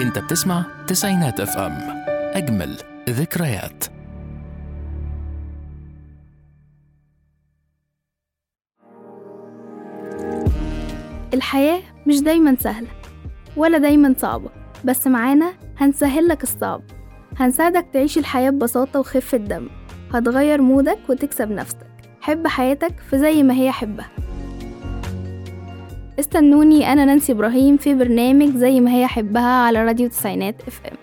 انت بتسمع تسعينات اف ام اجمل ذكريات الحياة مش دايما سهلة ولا دايما صعبة بس معانا هنسهل لك الصعب هنساعدك تعيش الحياة ببساطة وخفة دم هتغير مودك وتكسب نفسك حب حياتك في زي ما هي حبها استنوني أنا نانسي إبراهيم في برنامج زي ما هي حبها على راديو تسعينات اف ام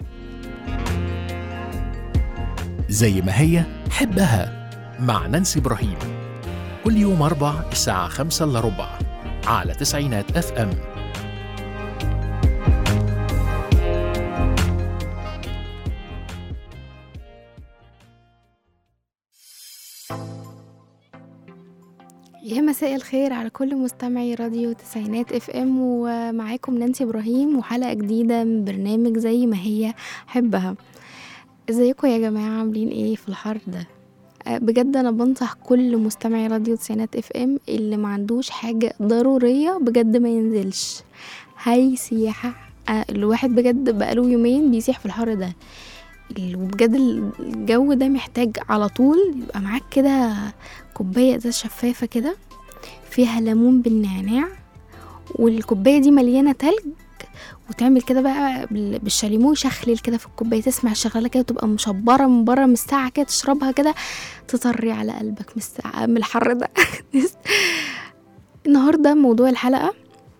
زي ما هي حبها مع نانسي إبراهيم كل يوم أربع الساعة خمسة إلا ربع على تسعينات اف ام يا مساء الخير على كل مستمعي راديو تسعينات اف ام ومعاكم نانسي ابراهيم وحلقه جديده من برنامج زي ما هي حبها ازيكم يا جماعه عاملين ايه في الحر ده أه، بجد انا بنصح كل مستمعي راديو تسعينات اف ام اللي ما عندوش حاجه ضروريه بجد ما ينزلش هاي سياحه أه، الواحد بجد بقاله يومين بيسيح في الحر ده ال- وبجد الجو ده محتاج على طول يبقى معاك كده كوباية ازاز شفافة كده فيها ليمون بالنعناع والكوباية دي مليانة تلج وتعمل كده بقى بال- بالشاليمو شخلل كده في الكوباية تسمع الشغالة كده وتبقى مشبرة من بره من الساعة كده تشربها كده تطري على قلبك من الساعة من الحر ده النهاردة موضوع الحلقة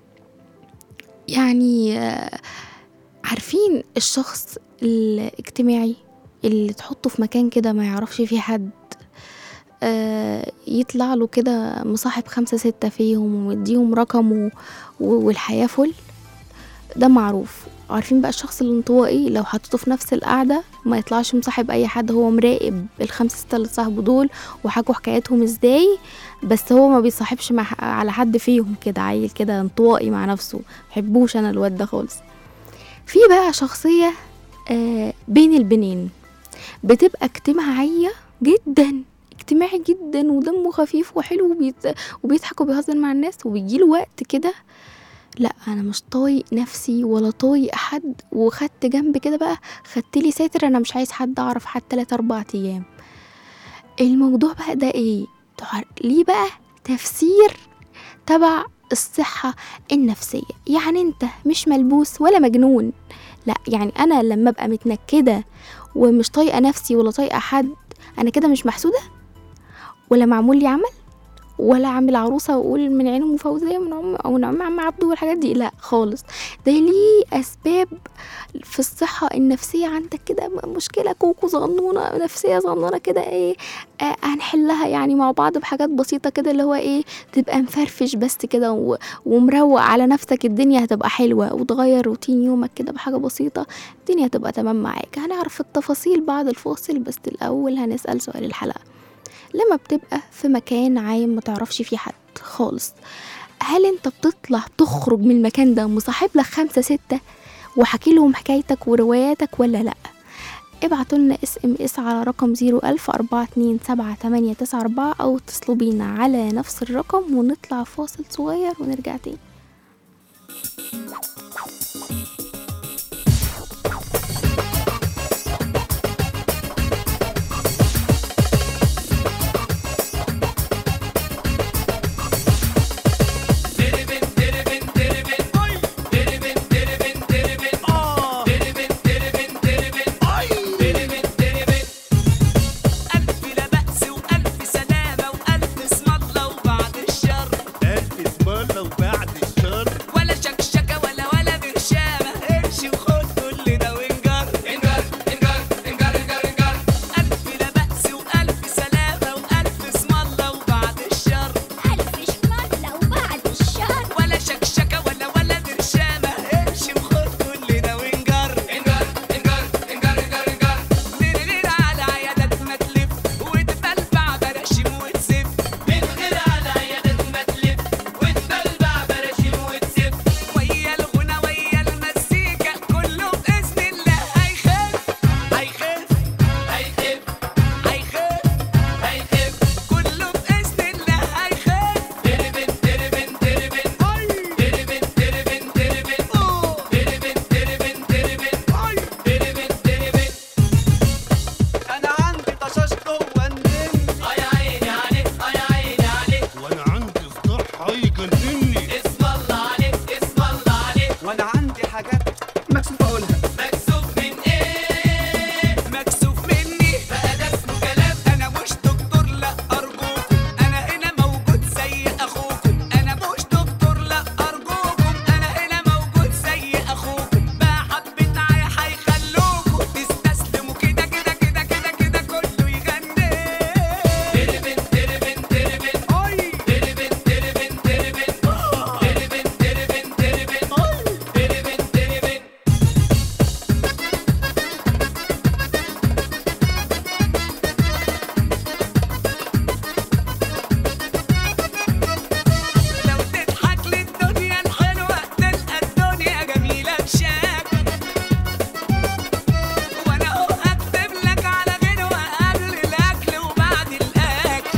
يعني آه، عارفين الشخص الاجتماعي اللي تحطه في مكان كده ما يعرفش فيه حد آه، يطلع له كده مصاحب خمسة ستة فيهم ومديهم رقم و... و- والحياة فل ده معروف عارفين بقى الشخص الانطوائي لو حطيته في نفس القعدة ما يطلعش مصاحب أي حد هو مراقب الخمسة ستة اللي صاحبه دول وحكوا حكاياتهم ازاي بس هو ما بيصاحبش مع على حد فيهم كده عيل كده انطوائي مع نفسه محبوش أنا الواد ده خالص في بقى شخصية آه بين البنين بتبقى اجتماعية جدا اجتماعي جدا ودمه خفيف وحلو وبيت... وبيضحك وبيهزر مع الناس وبيجيله وقت كده لا انا مش طايق نفسي ولا طايق حد وخدت جنب كده بقى خدت لي ساتر انا مش عايز حد اعرف حتى تلات اربع ايام الموضوع بقى ده ايه تع- ليه بقى تفسير تبع الصحة النفسية يعني انت مش ملبوس ولا مجنون لا يعني انا لما ابقى متنكدة ومش طايقة نفسي ولا طايقة حد انا كده مش محسودة ولا معمول لي عمل ولا عامل عروسة واقول من عين ام فوزية من عم او من عم عم عبده والحاجات دي لا خالص ده ليه اسباب في الصحة النفسية عندك كده م- مشكلة كوكو صغنونة نفسية صغنونة كده ايه آه هنحلها يعني مع بعض بحاجات بسيطة كده اللي هو ايه تبقى مفرفش بس كده و- ومروق على نفسك الدنيا هتبقى حلوة وتغير روتين يومك كده بحاجة بسيطة الدنيا هتبقى تمام معاك هنعرف التفاصيل بعد الفاصل بس الأول هنسأل سؤال الحلقة لما بتبقى في مكان عام ما تعرفش فيه حد خالص هل انت بتطلع تخرج من المكان ده مصاحب لك خمسة ستة وحكي لهم حكايتك ورواياتك ولا لا ابعتوا لنا اس ام اس على رقم زيرو ألف أربعة اتنين سبعة تمانية تسعة أربعة أو اتصلوا بينا على نفس الرقم ونطلع فاصل صغير ونرجع تاني ألف لا بأس وألف سلامة وألف اسم الله وبعد الشر ألف اسم الله وبعد يجنني اسم الله عليك اسم الله عليك وانا عندي حاجات مكسوف اقولها مكسوف من ايه مكسوف مني بقى ده اسمه كلام انا مش دكتور لا ارجوكم انا هنا موجود زي اخوكم انا مش دكتور لا ارجوكم انا هنا موجود زي اخوكم بقى حبة عيا هيخلوكم تستسلموا كده كده كده كده كده كله يغني تربن تربن تربن اي تربن تربن تربن تربن تربن تربن تربن تربن لو تضحك للدنيا الحلوة تلقى الدنيا جميلة بشكل وانا اهو اكتب لك على غنوة قبل الاكل وبعد الاكل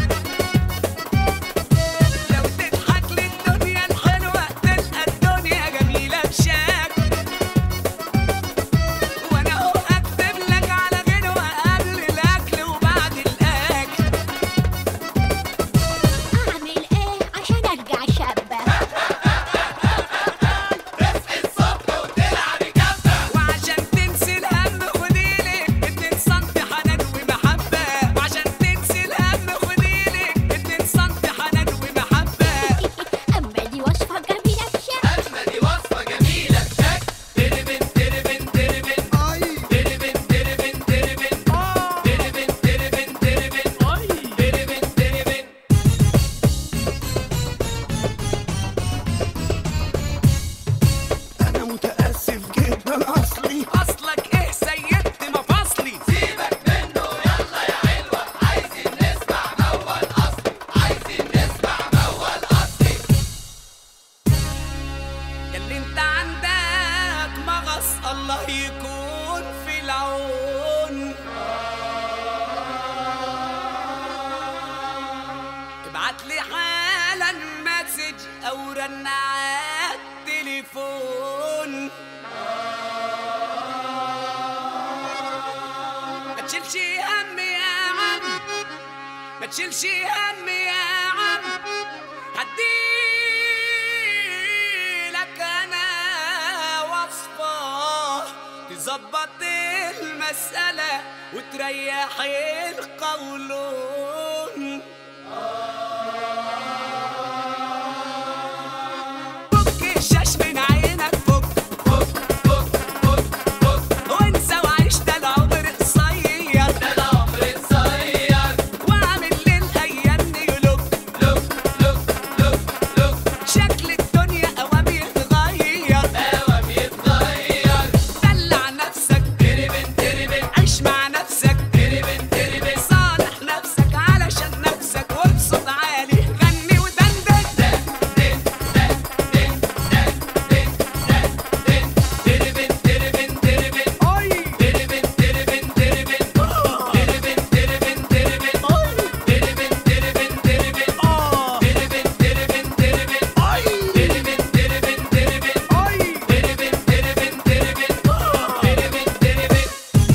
لو تضحك للدنيا الحلوة تلقى الدنيا جميلة بشكل وانا اهو اكتب لك على غنوة قبل الاكل وبعد الاكل اعمل ايه عشان ارجع شابه وعشان تنسي الهم خديلك اتنين سنتي حنان ومحبة وعشان تنسي الهم خديلك اتنين سنتي حنان ومحبة اما دي وصفه جميله بشكل اما دي وصفة جميلة بشكل تربن تربن تربن تربن تربن تربن تربن تربن تربن تربن تربن انا متاسف جدا اصلي اصلك ايه سيدت مفاصلي سيبك منه يلا يا حلوة عايزين نسمع موال أصلي عايزين نسمع موال أصلي اللي انت عندك مغص الله يكون في العون ابعت لي حالا مسج او رن على التليفون ما تشيلش هم يا عم ما تشيلش هم يا عم هديلك انا وصفة تظبط المسألة وتريح القولون فك الشاش من عينك فك فك فك فك فك وانسى وعيش ده العمر قصير ده العمر قصير واعمل للايام يلوك لوك لوك لوك لوك شكل الدنيا اوام يتغير قوام يتغير دلع نفسك تربن تربن عيش مع نفسك تربن تربن صالح نفسك علشان نفسك وبصوت عالي غني ودندن تربن تربن تربن اي تربن تربن تربن تربن تربن تربن تربن تربن تربن اه تربن تربن تربن اي تربن تربن تربن اي تربن تربن تربن تربن تربن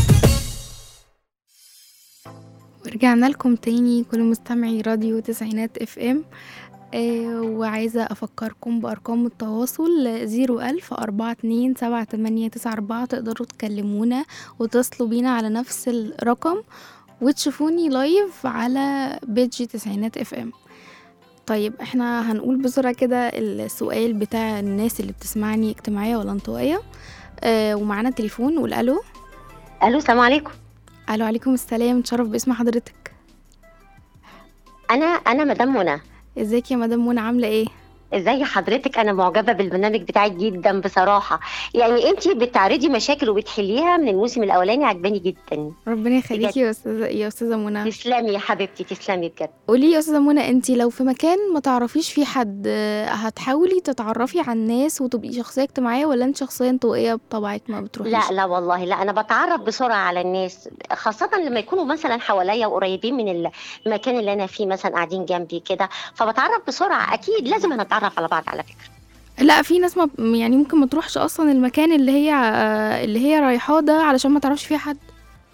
ورجعنا لكم تاني كل مستمعي راديو تسعينات اف ام آه وعايزة أفكركم بأرقام التواصل زيرو ألف أربعة اتنين سبعة تمانية تسعة أربعة تقدروا تكلمونا وتصلوا بينا على نفس الرقم وتشوفوني لايف على بيجي تسعينات اف ام طيب احنا هنقول بسرعة كده السؤال بتاع الناس اللي بتسمعني اجتماعية ولا انطوائية آه ومعانا تليفون نقول ألو الو السلام عليكم ألو عليكم السلام تشرف باسم حضرتك انا انا مدام منى ازيك يا مدام منى عاملة ايه؟ ازي حضرتك انا معجبه بالبرنامج بتاعك جدا بصراحه يعني انت بتعرضي مشاكل وبتحليها من الموسم الاولاني عجباني جدا ربنا يخليكي يا استاذه يا استاذه منى تسلمي يا حبيبتي تسلمي بجد قولي يا استاذه منى انت لو في مكان ما تعرفيش فيه حد آه، هتحاولي تتعرفي على الناس وتبقي شخصيه اجتماعيه ولا انت شخصيه انطوائيه بطبعك ما بتروحيش لا لا والله لا انا بتعرف بسرعه على الناس خاصه لما يكونوا مثلا حواليا وقريبين من المكان اللي انا فيه مثلا قاعدين جنبي كده فبتعرف بسرعه اكيد لازم نتعرف على بعض على فكره لا في ناس ما يعني ممكن ما تروحش اصلا المكان اللي هي آه، اللي هي رايحاه ده علشان ما تعرفش فيه حد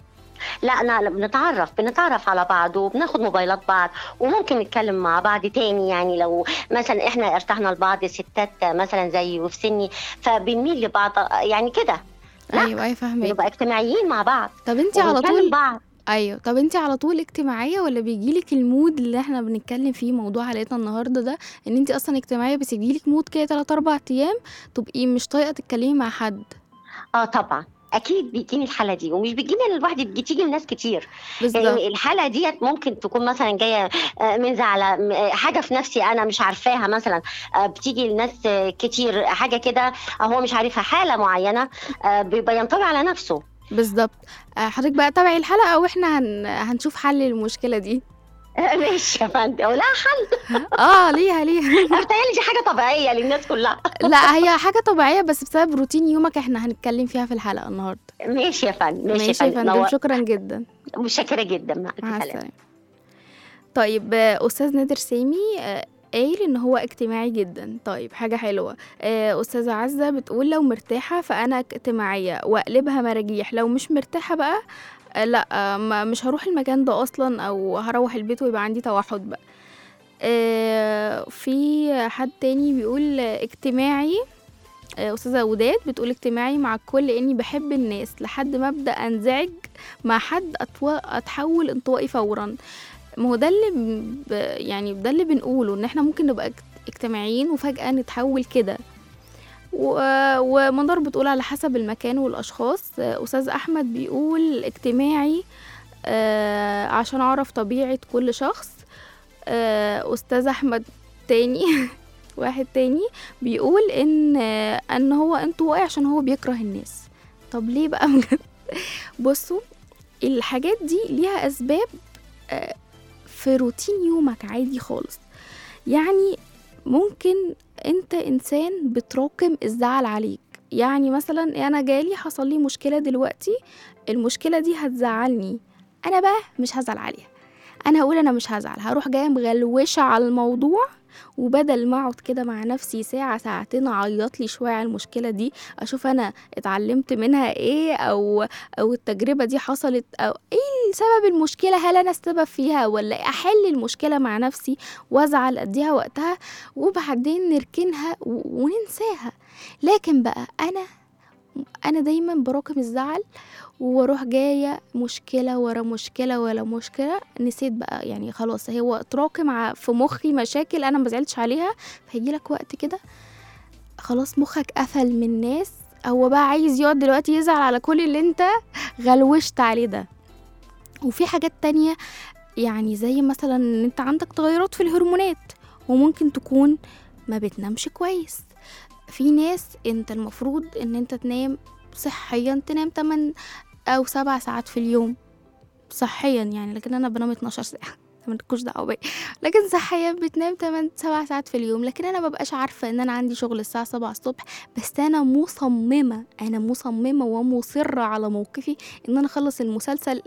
لا انا لا، بنتعرف بنتعرف على بعض وبناخد موبايلات بعض وممكن نتكلم مع بعض تاني يعني لو مثلا احنا ارتحنا لبعض ستات مثلا زي وفي سني فبنميل لبعض يعني كده لا. ايوه ايوه فاهمك بنبقى اجتماعيين مع بعض طب انت على وبنكلم طول بعض ايوه طب انت على طول اجتماعيه ولا بيجيلك المود اللي احنا بنتكلم فيه موضوع حلقتنا النهارده ده ان انت اصلا اجتماعيه بس يجيلك مود كده 3 4 ايام تبقي مش طايقه تتكلمي مع حد اه طبعا اكيد بيجيني الحاله دي ومش بتجيني لوحدي بتيجي لناس كتير بالظبط يعني الحاله ديت ممكن تكون مثلا جايه آه، من زعلة م- آه، حاجه في نفسي انا مش عارفاها مثلا آه، بتيجي لناس آه، كتير حاجه كده هو مش عارفها حاله معينه آه، بيبقى ينطوي على نفسه بالظبط آه، حضرتك بقى تابعي الحلقه واحنا هن... هنشوف حل للمشكله دي آه، ماشي يا فندم ولا حل اه ليها ليها بتهيألي دي حاجه طبيعيه للناس كلها لا هي حاجه طبيعيه بس بسبب روتين يومك احنا هنتكلم فيها في الحلقه النهارده ماشي يا فندم ماشي يا فندم نور- شكرا جدا متشكره جدا مع الف مع سلامه السلامه طيب آه، استاذ نادر سامي آه، قايل ان هو اجتماعي جدا طيب حاجه حلوه آه، استاذه عزه بتقول لو مرتاحه فانا اجتماعيه واقلبها مراجيح لو مش مرتاحه بقى آه، لا آه، ما- مش هروح المكان ده اصلا او هروح البيت ويبقى عندي توحد بقى آه، في حد تاني بيقول آه، اجتماعي آه، استاذه وداد بتقول اجتماعي مع الكل اني بحب الناس لحد ما ابدا انزعج مع حد أتو... اتحول انطوائي فورا ما هو ده اللي ب... يعني ده اللي بنقوله ان احنا ممكن نبقى اجت- اجتماعيين وفجأة نتحول كده و... ومنار بتقول على حسب المكان والاشخاص آه، استاذ احمد بيقول اجتماعي آه عشان اعرف طبيعة كل شخص آه استاذ احمد تاني واحد تاني بيقول ان آه ان هو انطوائي عشان هو بيكره الناس طب ليه بقى بجد بصوا الحاجات دي ليها اسباب آه، في روتين يومك عادي خالص يعني ممكن انت انسان بتراكم الزعل عليك يعني مثلا انا جالي حصل لي مشكله دلوقتي المشكله دي هتزعلني انا بقى مش هزعل عليها انا هقول انا مش هزعل هروح جايه مغلوشه على الموضوع وبدل ما اقعد كده مع نفسي ساعه ساعتين اعيط لي شويه على المشكله دي اشوف انا اتعلمت منها ايه او او التجربه دي حصلت او ايه سبب المشكله هل انا السبب فيها ولا احل المشكله مع نفسي وازعل اديها وقتها وبعدين نركنها و- وننساها لكن بقى انا انا دايما براكم الزعل واروح جايه مشكله ورا مشكله ورا مشكله نسيت بقى يعني خلاص هو اتراكم ع- في مخي مشاكل انا ما زعلتش عليها فيجي لك وقت كده خلاص مخك قفل من الناس هو بقى عايز يقعد دلوقتي يزعل على كل اللي انت غلوشت عليه ده وفي حاجات تانية يعني زي مثلا ان انت عندك تغيرات في الهرمونات وممكن تكون ما بتنامش كويس في ناس انت المفروض ان انت تنام صحيا تنام 8 او 7 ساعات في اليوم صحيا يعني لكن انا بنام 12 ساعه مالكوش دعوه بيا لكن صحيا بتنام 8 7 ساعات في اليوم لكن انا مبقاش عارفه ان انا عندي شغل الساعه 7 الصبح بس انا مصممه انا مصممه ومصره على موقفي ان انا اخلص المسلسل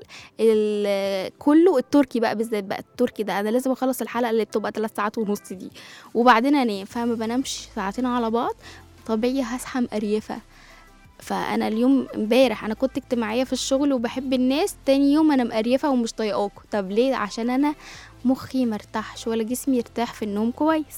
ال- كله التركي بقى بالذات بقى التركي ده انا لازم اخلص الحلقه اللي بتبقى 3 ساعات ونص دي وبعدين انام فما بنامش ساعتين على بعض طبيعي هصحى مقريفه فانا اليوم امبارح انا كنت اجتماعيه في الشغل وبحب الناس تاني يوم انا مقريفه ومش طايقاكوا طب ليه عشان انا مخي مرتاحش ولا جسمي يرتاح في النوم كويس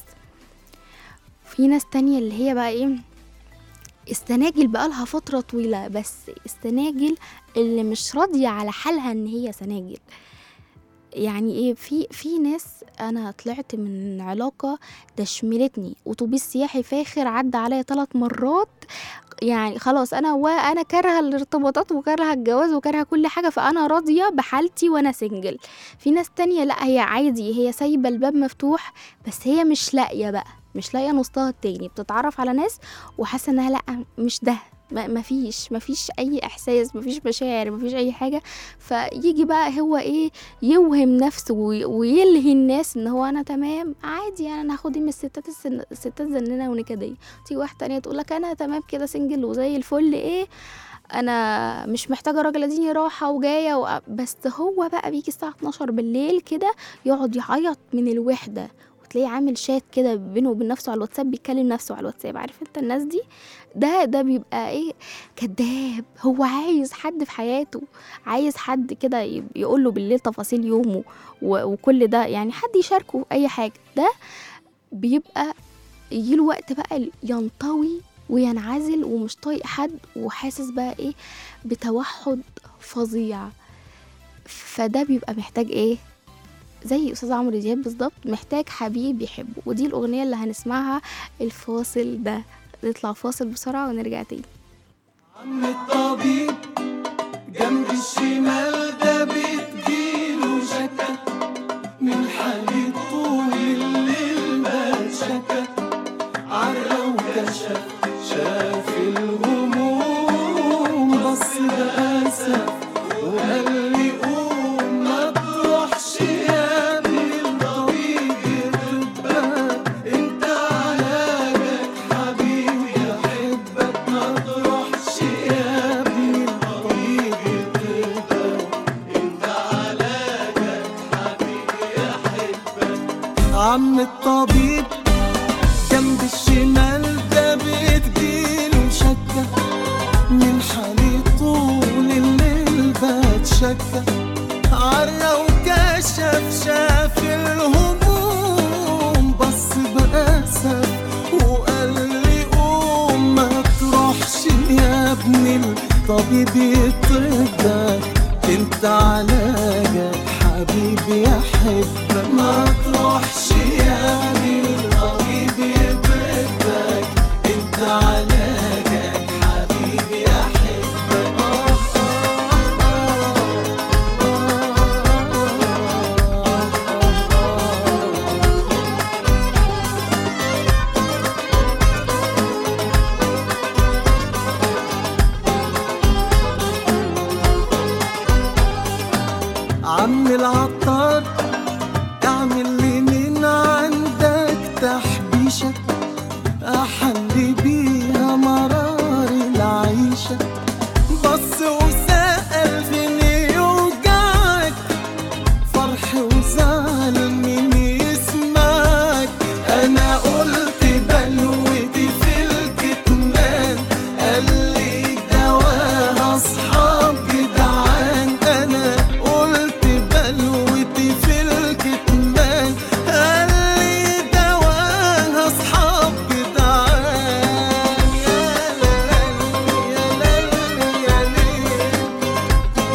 في ناس تانية اللي هي بقى ايه السناجل بقالها فترة طويلة بس السناجل اللي مش راضية على حالها ان هي سناجل يعني ايه في في ناس انا طلعت من علاقة ده شملتني اتوبيس سياحي فاخر عدى عليا ثلاث مرات يعني خلاص انا وانا كارهه الارتباطات وكارهه الجواز وكارهه كل حاجه فانا راضيه بحالتي وانا سنجل في ناس تانية لا هي عادي هي سايبه الباب مفتوح بس هي مش لاقيه بقى مش لاقيه نصها التاني بتتعرف على ناس وحاسه انها لا مش ده ما مفيش مفيش اي احساس مفيش مشاعر مفيش اي حاجه فيجي بقى هو ايه يوهم نفسه وي- ويلهي الناس ان هو انا تمام عادي يعني انا هاخد إيه من الستات السن... الستات زنانه ونكديه تيجي واحده تانية تقول لك انا تمام كده سنجل وزي الفل ايه انا مش محتاجه راجل اديني راحه وجايه و... بس هو بقى بيجي الساعه 12 بالليل كده يقعد يعيط من الوحده تلاقيه عامل شات كده بينه وبين نفسه على الواتساب بيكلم نفسه على الواتساب عارف انت الناس دي ده ده بيبقى ايه كذاب هو عايز حد في حياته عايز حد كده يقول له بالليل تفاصيل يومه و- وكل ده يعني حد يشاركه اي حاجه ده بيبقى يجيله وقت بقى ينطوي وينعزل ومش طايق حد وحاسس بقى ايه بتوحد فظيع فده بيبقى محتاج ايه زي استاذ عمرو دياب بالظبط محتاج حبيب يحبه ودي الاغنيه اللي هنسمعها الفاصل ده نطلع فاصل بسرعه ونرجع تاني عم الطبيب جنب الشمال ده بتجيله شكا من حالي طول الليل بشكا عرق وكشف شاف الهموم بص بأسف وقال لي قوم ما تروحش يا ابني الطبيب يطبك انت علاجك حبيبي يحبك ما تروحش يا ابني الطبيب يطبك انت علاجك حبيبي يحبك عم الطبيب جنب الشمال ده بتجيله شكة من حالي طول الليل بتشكى عرى وكشف شاف الهموم بص بأسف وقال لي قوم ما تروحش يا ابني الطبيب يطبك انت علاجك حبيبي يحبك ما تروحش يا ابني الطبيب يطبك انت علاجك حبيبي يحبك عم العطار اعمل لي من عندك تحبيشة احلي بيها مرار العيشة بص وسأل فين يوجعك فرح وزعل مين يسمعك انا قلت بلوتي في الكتمان قال لي دواها اصحاب جدعان انا قلت بلوتي في الكتمان قال لي دواها اصحاب جدعان يا ليل يا ليل يا ليل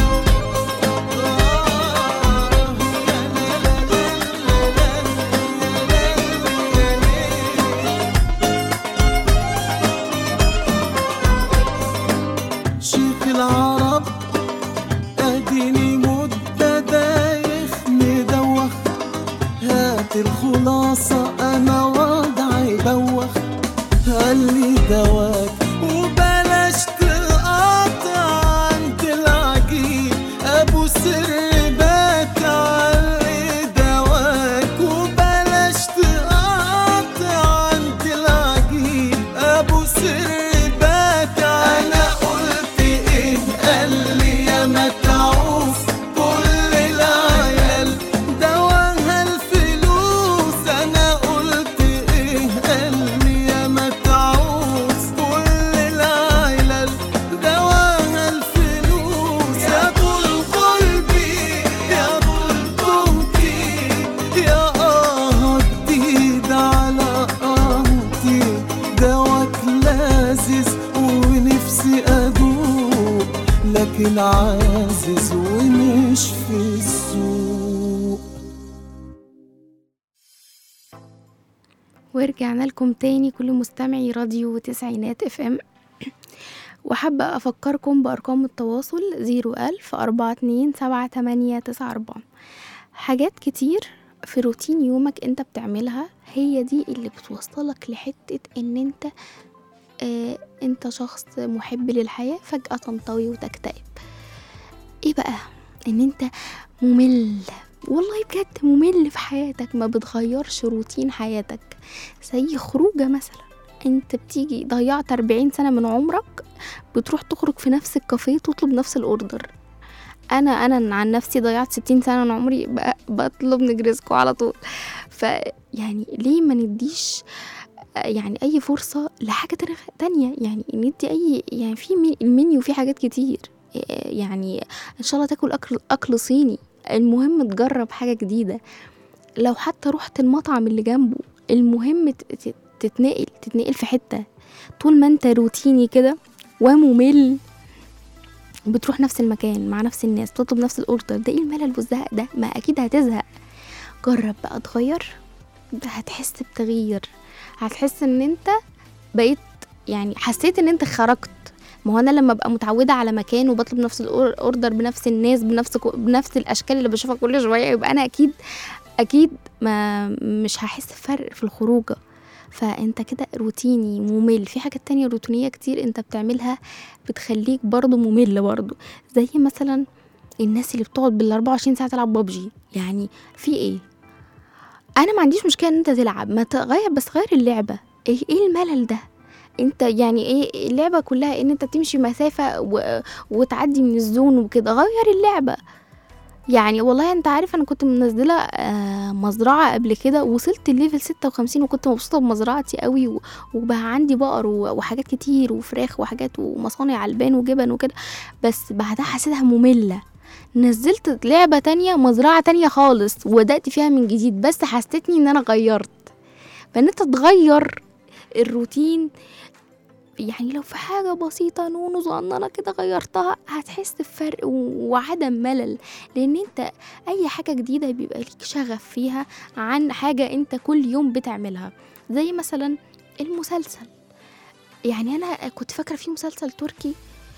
شيخ العرب اديني مدة دايخ مدوخ هات الخلاصة انا وضعي بوخ قال لي دواك وبلاش تقاطع عند العجيب ابو سر بات علي دواك وبلاش تقاطع عند العجيب ابو سر بات انا قلت ايه قال لي يا متعوف كل العيال دواها الفلوس انا قلت ايه قال لي يا متعوف كل العيال دواها الفلوس يا طول قلبي يا طول قوتي يا اه جديد على قهوتي دواك لازز ونفسي ادوق لكن عازز ومش في السوق ورجعنا لكم تاني كل مستمعي راديو تسعينات اف ام وحابة أفكركم بأرقام التواصل زيرو ألف أربعة اتنين سبعة تمانية تسعة أربعة حاجات كتير في روتين يومك انت بتعملها هي دي اللي بتوصلك لحتة ان انت آه انت شخص محب للحياة فجأة تنطوي وتكتئب ايه بقى ان انت ممل والله بجد ممل في حياتك ما بتغيرش روتين حياتك زي خروجة مثلا انت بتيجي ضيعت 40 سنة من عمرك بتروح تخرج في نفس الكافيه تطلب نفس الاوردر انا انا عن نفسي ضيعت 60 سنه من عمري ب- بطلب نجرسكو على طول فيعني ليه ما نديش آه، يعني اي فرصه لحاجه تانية- تانية يعني ندي اي يعني في مي- المنيو فيه حاجات كتير آه، يعني ان شاء الله تاكل اكل اكل صيني المهم تجرب حاجه جديده لو حتى رحت المطعم اللي جنبه المهم ت- ت- تتنقل تتنقل في حته طول ما انت روتيني كده وممل بتروح نفس المكان مع نفس الناس تطلب نفس الاوردر ده ايه الملل والزهق ده ما اكيد هتزهق جرب بقى تغير هتحس بتغيير هتحس ان انت بقيت يعني حسيت ان انت خرجت ما هو انا لما ابقى متعوده على مكان وبطلب نفس الاوردر بنفس الناس بنفس بنفس الاشكال اللي بشوفها كل شويه يبقى انا اكيد اكيد ما مش هحس بفرق في الخروجه فانت كده روتيني ممل في حاجات تانية روتينية كتير انت بتعملها بتخليك برضو ممل برضو زي مثلا الناس اللي بتقعد بال 24 ساعة تلعب ببجي يعني في ايه انا ما عنديش مشكلة ان انت تلعب ما تغير بس غير اللعبة ايه ايه الملل ده انت يعني ايه اللعبة كلها ان انت تمشي مسافة و... وتعدي من الزون وكده غير اللعبة يعني والله انت عارف انا كنت منزله آه مزرعه قبل كده وصلت الليفل 56 وكنت مبسوطه بمزرعتي قوي و- وبقى عندي بقر و- وحاجات كتير وفراخ وحاجات ومصانع البان وجبن وكده بس بعدها حسيتها ممله نزلت لعبه تانية مزرعه تانية خالص وبدات فيها من جديد بس حسيتني ان انا غيرت فان انت تغير الروتين يعني لو في حاجة بسيطة نونو صغننة كده غيرتها هتحس بفرق و- وعدم ملل لان انت اي حاجة جديدة بيبقى ليك شغف فيها عن حاجة انت كل يوم بتعملها زي مثلا المسلسل يعني انا كنت فاكرة في مسلسل تركي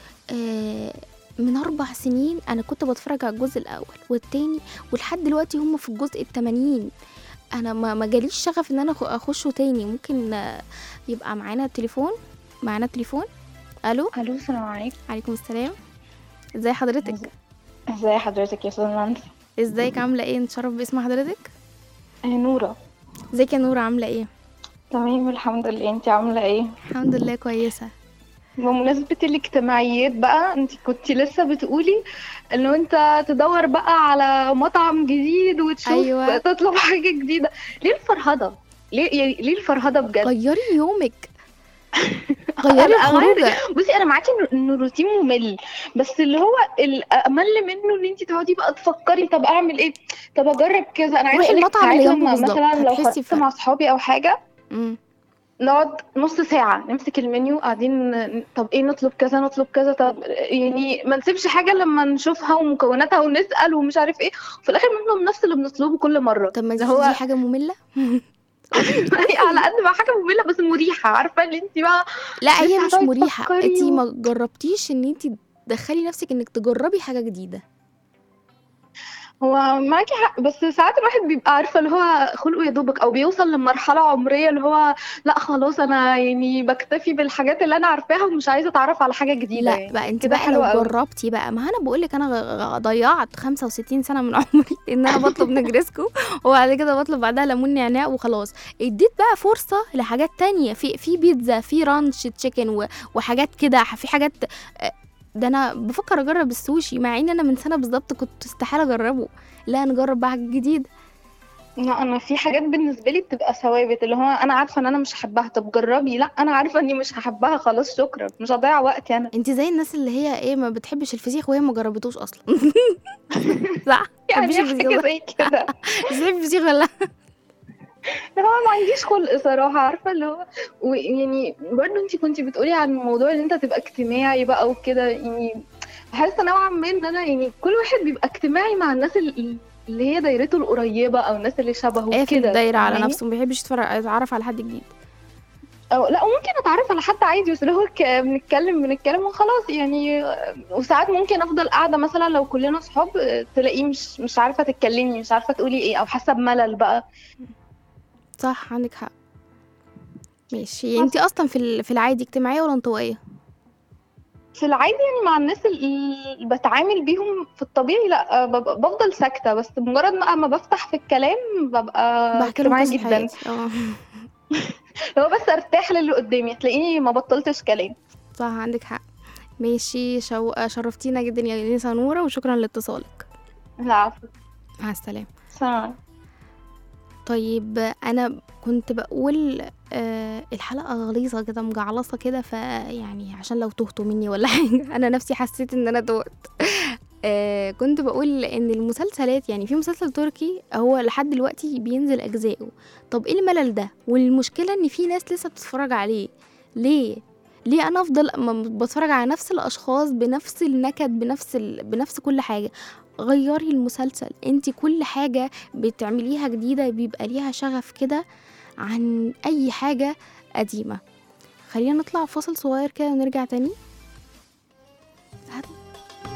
آه، من أربع سنين أنا كنت بتفرج على الجزء الأول والتاني ولحد دلوقتي هم في الجزء التمانين أنا ما ما جاليش شغف إن أنا أخ- أخشه تاني ممكن آه، يبقى معانا تليفون معانا تليفون ألو الو السلام عليكم عليكم السلام ازي حضرتك ازي حضرتك يا استاذ نانسي ازيك عاملة ايه نتشرف باسم حضرتك آه، نورة ازيك يا نورة عاملة ايه تمام الحمد لله انت عاملة ايه الحمد لله كويسة بمناسبة الاجتماعيات بقى انت كنت لسه بتقولي انه انت تدور بقى على مطعم جديد وتشوف أيوة. تطلب حاجة جديدة ليه الفرهدة ليه يعني ليه الفرهدة بجد غيري يومك غيري أنا عارفة. الخروجة بصي انا معاكي إنه- انه الروتين ممل بس اللي هو الامل منه ان انت تقعدي بقى تفكري طب اعمل ايه طب اجرب كذا انا عايزه روحي اقول لك المطعم اللي ساعات جنبه لما بالظبط، مثلا لو هتحسي خرجت بفرق. مع صحابي او حاجه مم. نقعد نص ساعة نمسك المنيو قاعدين ن- طب ايه نطلب كذا نطلب كذا طب يعني ما نسيبش حاجة لما نشوفها ومكوناتها ونسأل ومش عارف ايه وفي الآخر بنطلب نفس اللي بنطلبه كل مرة طب ما دي, اللي هو دي حاجة مملة على قد ما حاجة مملة بس مريحة عارفة اللي انت بقى لا هي لسه مش هتقعدي مريحة تفكري انتي و- ما جربتيش ان انتي تدخلي نفسك انك تجربي حاجة جديدة هو معاكي حق بس ساعات الواحد بيبقى عارفة اللي هو خلقه يا دوبك او بيوصل لمرحلة عمرية اللي هو لا خلاص انا يعني بكتفي بالحاجات اللي انا عارفاها ومش عايزة اتعرف على حاجة جديدة لا يعني بقى انت كده بقى حلو لو قوي. جربتي بقى ما انا بقول لك انا غ- غ- ضيعت 65 سنه من عمري ان انا بطلب نجرسكو وبعد كده بطلب بعدها ليمون نعناع وخلاص اديت بقى فرصه لحاجات تانية في في بيتزا في رانش تشيكن و- وحاجات كده في حاجات آه، ده انا بفكر اجرب السوشي مع ان انا من سنه بالظبط كنت استحاله اجربه لا نجرب بقى حاجه جديده لا انا في حاجات بالنسبه لي بتبقى ثوابت اللي هو انا عارفه ان انا مش هحبها طب جربي لا انا عارفه اني مش هحبها خلاص شكرا مش هضيع وقتي انا انت زي الناس اللي هي ايه ما بتحبش الفسيخ وهي ما جربتوش اصلا صح يعني بتحبيش الفسيخ حاجه ولا- زي كده بتحبي الفسيخ ولا لا؟ اللي هو ما عنديش خلق صراحه عارفه اللي هو ويعني برضه انت كنتي بتقولي عن موضوع ان انت تبقى اجتماعي بقى وكده يعني حاسه نوعا ما ان انا يعني كل واحد بيبقى اجتماعي مع الناس ال- اللي هي دايرته القريبه او الناس اللي شبهه قافل كده الدايره على فاهماني؟ نفسه ما بيحبش يتفرج يتعرف على حد جديد أو لا ممكن اتعرف على حد عادي بس اللي هو ك- بنتكلم بنتكلم وخلاص يعني وساعات ممكن افضل قاعده مثلا لو كلنا صحاب تلاقيه مش مش عارفه تتكلمي مش عارفه تقولي ايه او حاسه بملل بقى صح عندك حق ماشي انت اصلا في ال- في العادي اجتماعيه ولا انطوائيه في العادي يعني مع الناس اللي بتعامل بيهم في الطبيعي لا ببقى بفضل ساكته بس مجرد ما ما بفتح في الكلام ببقى بحكي لهم اجتماعيه قصه جدا حياتي اه لو بس ارتاح للي قدامي تلاقيني ما بطلتش كلام صح عندك حق ماشي شو... شرفتينا جدا يا نسا نورة وشكرا لاتصالك العفو مع السلامة سلام طيب انا كنت بقول آه الحلقه غليظه كده مجعلصه كده فيعني عشان لو تهتوا مني ولا حاجه انا نفسي حسيت ان انا تهت آه كنت بقول ان المسلسلات يعني في مسلسل تركي هو لحد دلوقتي بينزل اجزائه طب ايه الملل ده والمشكله ان في ناس لسه بتتفرج عليه ليه ليه انا افضل أما بتفرج على نفس الاشخاص بنفس النكد بنفس ال... بنفس كل حاجه غيري المسلسل انت كل حاجه بتعمليها جديده بيبقى ليها شغف كده عن اي حاجه قديمه خلينا نطلع فاصل صغير كده ونرجع تاني هات-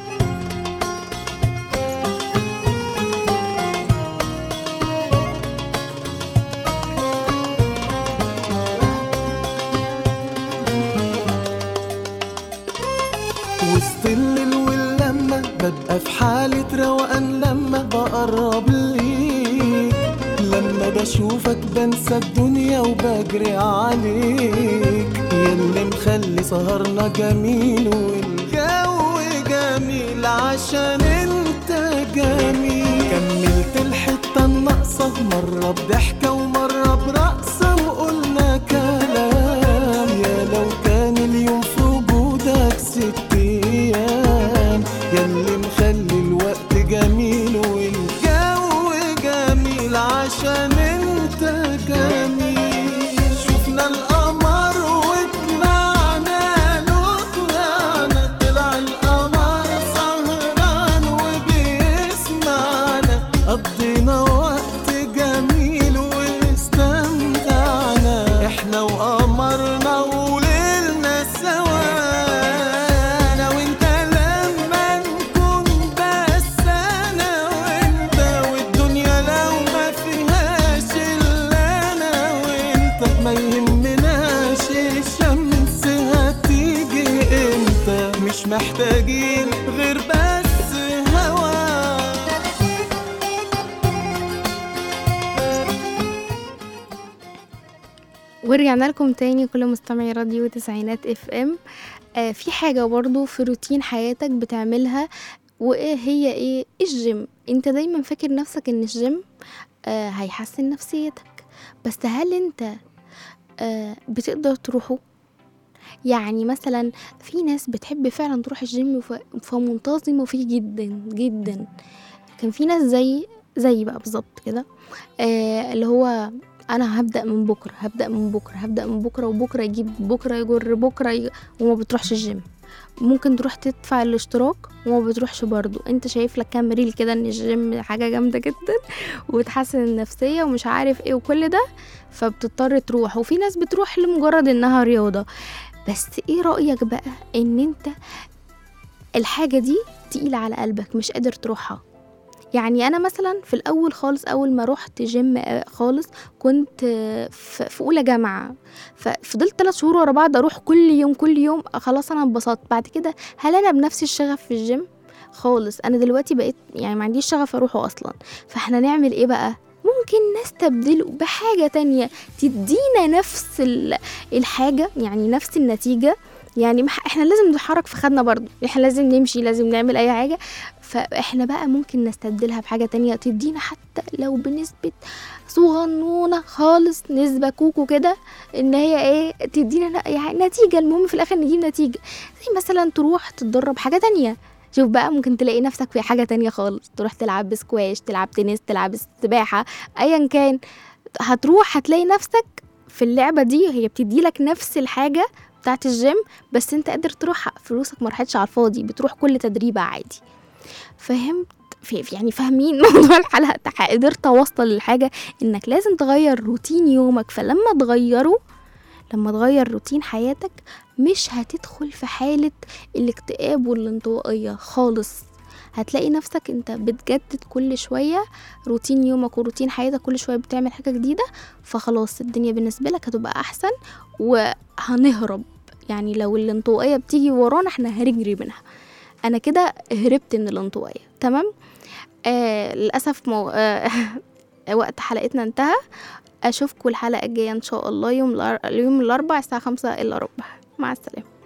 وسط الليل واللمة ببقى في حالة روقان لما بقرب ليك لما بشوفك بنسى الدنيا وبجري عليك ياللي مخلي سهرنا جميل والجو جميل عشان انت جميل كملت الحتة الناقصة مرة بضحكة ومرة برقصة وقلنا كلام يا لو كان اليوم في وجودك ست ايام ياللي مخلي الوقت جميل والجو جميل عشان انت جميل شفنا القمر وطلعنا له طلعنا طلع القمر سهران وبيسمعنا قضينا وقت جميل واستمتعنا احنا وقمرنا وليلنا سوا انا وانت لما نكون بس انا وانت والدنيا لو ما فيهاش الا انا وانت ما يهمناش الشمس هتيجي امتى مش محتاجين غير بس هوا ورجعنا لكم تاني كل مستمعي راديو تسعينات اف ام آه في حاجة برضو في روتين حياتك بتعملها وايه هي ايه الجيم انت دايما فاكر نفسك ان الجيم آه هيحسن نفسيتك بس هل انت آه بتقدر تروحه يعني مثلا في ناس بتحب فعلا تروح الجيم وف- فمنتظمة فيه جدا جدا كان في ناس زي زي بقى بالظبط كده آه اللي هو انا هبدا من بكره هبدا من بكره هبدا من بكره وبكره يجيب بكره يجر بكره يج... وما بتروحش الجيم ممكن تروح تدفع الاشتراك وما بتروحش برضو انت شايف لك كام ريل كده ان الجيم حاجه جامده جدا وبتحسن النفسيه ومش عارف ايه وكل ده فبتضطر تروح وفي ناس بتروح لمجرد انها رياضه بس ايه رايك بقى ان انت الحاجه دي تقيله على قلبك مش قادر تروحها يعني انا مثلا في الاول خالص اول ما رحت جيم آه، خالص كنت آه، في في اولى جامعه ففضلت ثلاث شهور ورا بعض اروح كل يوم كل يوم آه، خلاص انا انبسطت بعد كده هل انا بنفس الشغف في الجيم خالص انا دلوقتي بقيت يعني ما عنديش شغف اروحه اصلا فاحنا نعمل ايه بقى ممكن نستبدله بحاجة تانية تدينا نفس ال- الحاجة يعني نفس النتيجة يعني مح- احنا لازم نتحرك في خدنا برضو احنا لازم نمشي لازم نعمل اي حاجة فاحنا بقى ممكن نستبدلها بحاجة تانية تدينا حتى لو بنسبة صغنونة خالص نسبة كوكو كده ان هي ايه تدينا ن- يعني نتيجة المهم في الاخر نجيب نتيجة زي مثلا تروح تتدرب حاجة تانية شوف بقى ممكن تلاقي نفسك في حاجة تانية خالص تروح تلعب بسكواش تلعب تنس تلعب سباحة ايا كان هتروح هتلاقي نفسك في اللعبة دي هي بتديلك نفس الحاجة بتاعت الجيم بس انت قادر تروحها فلوسك مرحتش على الفاضي بتروح كل تدريبة عادي فهمت في في- يعني فاهمين موضوع الحلقة تح- قدرت اوصل للحاجة انك لازم تغير روتين يومك فلما تغيره لما تغير روتين حياتك مش هتدخل في حالة الاكتئاب والانطوائية خالص هتلاقي نفسك انت بتجدد كل شوية روتين يومك وروتين حياتك كل شوية بتعمل حاجة جديدة فخلاص الدنيا بالنسبة لك هتبقى أحسن وهنهرب يعني لو الانطوائية بتيجي ورانا احنا هنجري منها أنا كده هربت من الانطوائية تمام آه للأسف مو... آه وقت حلقتنا انتهى أشوفكم الحلقة الجاية إن شاء الله يوم الأر... يوم الأربع الساعة خمسة إلا ربع مع السلامة